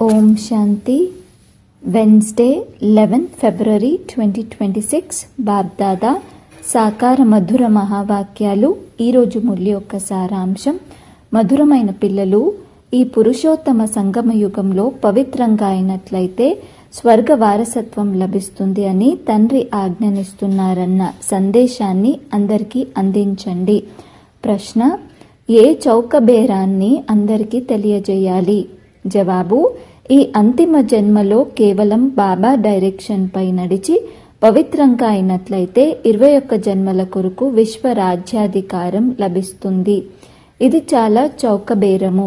ఓం శాంతి Wednesday eleven February twenty twenty six BapDada సాకార మధుర మహావాక్యాలు ఈరోజు ముల్లి యొక్క సారాంశం మధురమైన పిల్లలు ఈ పురుషోత్తమ సంగమ యుగంలో పవిత్రంగా అయినట్లయితే స్వర్గ వారసత్వం లభిస్తుంది అని తండ్రి ఆజ్ఞనిస్తున్నారన్న సందేశాన్ని అందరికీ అందించండి ప్రశ్న ఏ చౌకబేరాన్ని అందరికీ తెలియజేయాలి జవాబు ఈ అంతిమ జన్మలో కేవలం బాబా డైరెక్షన్ పై నడిచి పవిత్రంగా అయినట్లయితే ఇరవై ఒక్క జన్మల కొరకు విశ్వ రాజ్యాధికారం లభిస్తుంది ఇది చాలా చౌకబేరము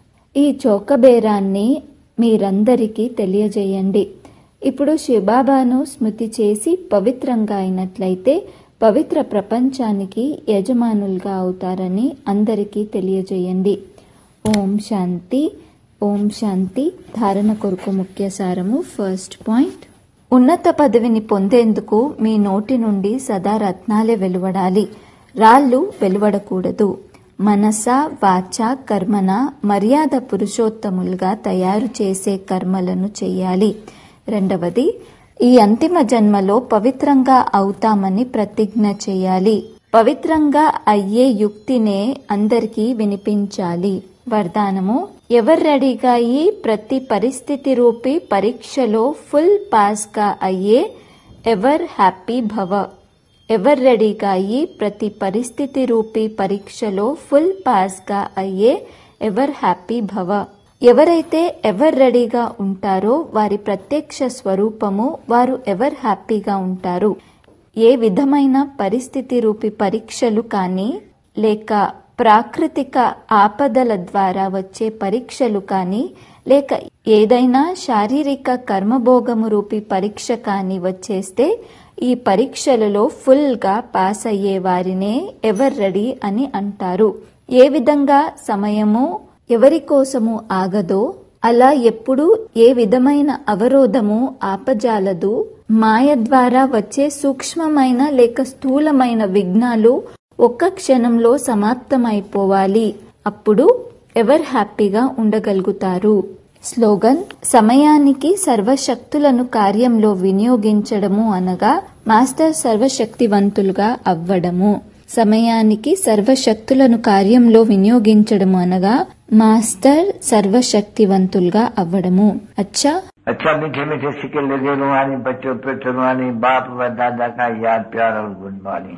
ఈ చౌకబేరాన్ని మీరందరికీ తెలియజేయండి ఇప్పుడు శివబాబాను స్మృతి చేసి పవిత్రంగా అయినట్లయితే పవిత్ర ప్రపంచానికి యజమానులుగా అవుతారని అందరికీ తెలియజేయండి ఓం శాంతి ఓం శాంతి ధారణ కొరకు ముఖ్య సారము ఫస్ట్ పాయింట్ ఉన్నత పదవిని పొందేందుకు మీ నోటి నుండి సదా రత్నాలే వెలువడాలి రాళ్ళు వెలువడకూడదు మనస వాచ కర్మన మర్యాద పురుషోత్తములుగా తయారు చేసే కర్మలను చెయ్యాలి రెండవది ఈ అంతిమ జన్మలో పవిత్రంగా అవుతామని ప్రతిజ్ఞ చేయాలి పవిత్రంగా అయ్యే యుక్తినే అందరికీ వినిపించాలి వరదానము ఎవరు రెడీగా అయ్యి ప్రతి పరిస్థితి రూపీ పరీక్షలో ఫుల్ పాస్గా అయ్యే ఎవర్ హ్యాపీ భవ ఎవర్ రెడీగా అయ్యి ప్రతి పరిస్థితి రూపీ పరీక్షలో ఫుల్ పాస్గా అయ్యే ఎవర్ హ్యాపీ భవ ఎవరైతే ఎవర్ రెడీగా ఉంటారో వారి ప్రత్యక్ష స్వరూపము వారు ఎవర్ హ్యాపీగా ఉంటారు ఏ విధమైన పరిస్థితి రూపి పరీక్షలు కానీ లేక ప్రాకృతిక ఆపదల ద్వారా వచ్చే పరీక్షలు కానీ లేక ఏదైనా శారీరక కర్మభోగము రూపి పరీక్ష కానీ వచ్చేస్తే ఈ పరీక్షలలో ఫుల్గా పాస్ అయ్యే వారినే ఎవర్ రెడీ అని అంటారు ఏ విధంగా సమయము ఎవరి కోసము ఆగదో అలా ఎప్పుడు ఏ విధమైన అవరోధము ఆపజాలదు మాయ ద్వారా వచ్చే సూక్ష్మమైన లేక స్థూలమైన విఘ్నాలు ఒక్క క్షణంలో సమాప్తమైపోవాలి అప్పుడు ఎవర్ హ్యాపీగా ఉండగలుగుతారు స్లోగన్ సమయానికి సర్వశక్తులను కార్యంలో వినియోగించడము అనగా మాస్టర్ సర్వశక్తివంతులుగా అవ్వడము సమయానికి సర్వశక్తులను కార్యంలో వినియోగించడము అనగా మాస్టర్ సర్వశక్తివంతులుగా అవ్వడము అచ్చా अच्छा मीठे मीठे सिक्के लगे रुहानी बच्चों पे रुहानी बाप व दादा का याद प्यार और गुड मॉर्निंग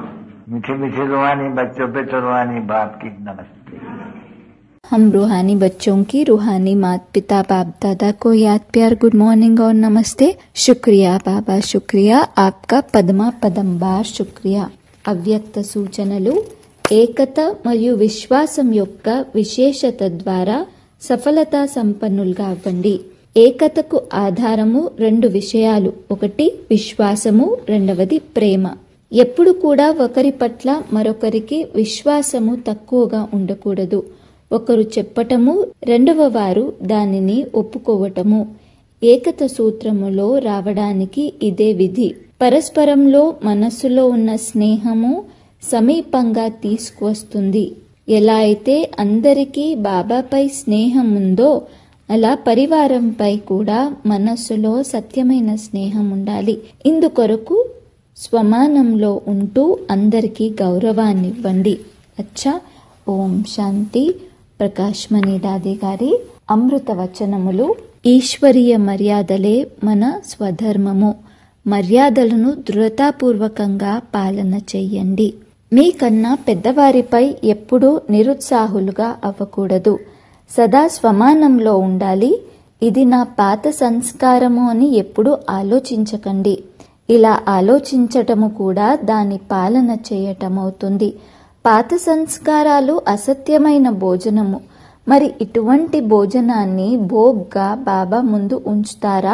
मीठे मीठे रुहानी बच्चों पे रुहानी बाप की नमस्ते हम रूहानी बच्चों की रूहानी मात पिता बाप दादा को याद प्यार गुड मॉर्निंग और नमस्ते शुक्रिया बाबा शुक्रिया आपका పదమా పదం బార్ శుక్రియా అవ్యక్త సూచనలు ఏకత మరియు విశ్వాసం యొక్క విశేషత ద్వారా సఫలతా సంపన్నులుగా అవ్వండి ఏకతకు ఆధారము రెండు విషయాలు ఒకటి విశ్వాసము రెండవది ప్రేమ ఎప్పుడు కూడా ఒకరి పట్ల మరొకరికి విశ్వాసము తక్కువగా ఉండకూడదు ఒకరు చెప్పటము రెండవ వారు దానిని ఒప్పుకోవటము ఏకత సూత్రములో రావడానికి ఇదే విధి పరస్పరంలో మనస్సులో ఉన్న స్నేహము సమీపంగా తీసుకువస్తుంది ఎలా అయితే అందరికీ బాబాపై స్నేహం ఉందో అలా పరివారంపై కూడా మనస్సులో సత్యమైన స్నేహం ఉండాలి ఇందుకొరకు స్వమానంలో ఉంటూ అందరికీ గౌరవాన్ని ఇవ్వండి అచ్చా ఓం శాంతి ప్రకాష్ మణిదాది గారి అమృత వచనములు ఈశ్వరీయ మర్యాదలే మన స్వధర్మము మర్యాదలను దృఢతాపూర్వకంగా పాలన చెయ్యండి మీకన్నా పెద్దవారిపై ఎప్పుడూ నిరుత్సాహులుగా అవ్వకూడదు సదా స్వమానంలో ఉండాలి ఇది నా పాత సంస్కారము అని ఎప్పుడూ ఆలోచించకండి ఇలా ఆలోచించటము కూడా దాని పాలన చేయటమవుతుంది పాత సంస్కారాలు అసత్యమైన భోజనము మరి ఇటువంటి భోజనాన్ని భోగ్గా బాబా ముందు ఉంచుతారా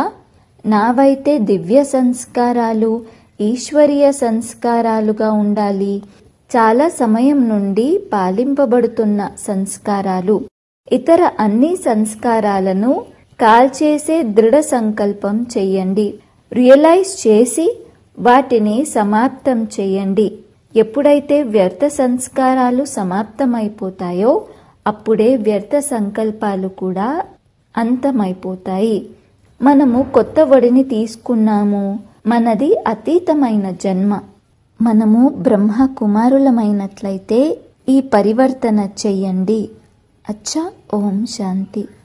నావైతే దివ్య సంస్కారాలు ఈశ్వరీయ సంస్కారాలుగా ఉండాలి చాలా సమయం నుండి పాలింపబడుతున్న సంస్కారాలు ఇతర అన్ని సంస్కారాలను కాల్చేసే దృఢ సంకల్పం చెయ్యండి రియలైజ్ చేసి వాటిని సమాప్తం చేయండి ఎప్పుడైతే వ్యర్థ సంస్కారాలు సమాప్తమైపోతాయో అప్పుడే వ్యర్థ సంకల్పాలు కూడా అంతమైపోతాయి మనము కొత్త ఒడిని తీసుకున్నాము మనది అతీతమైన జన్మ మనము బ్రహ్మ కుమారులమైనట్లయితే ఈ పరివర్తన చెయ్యండి అచ్చా ఓం శాంతి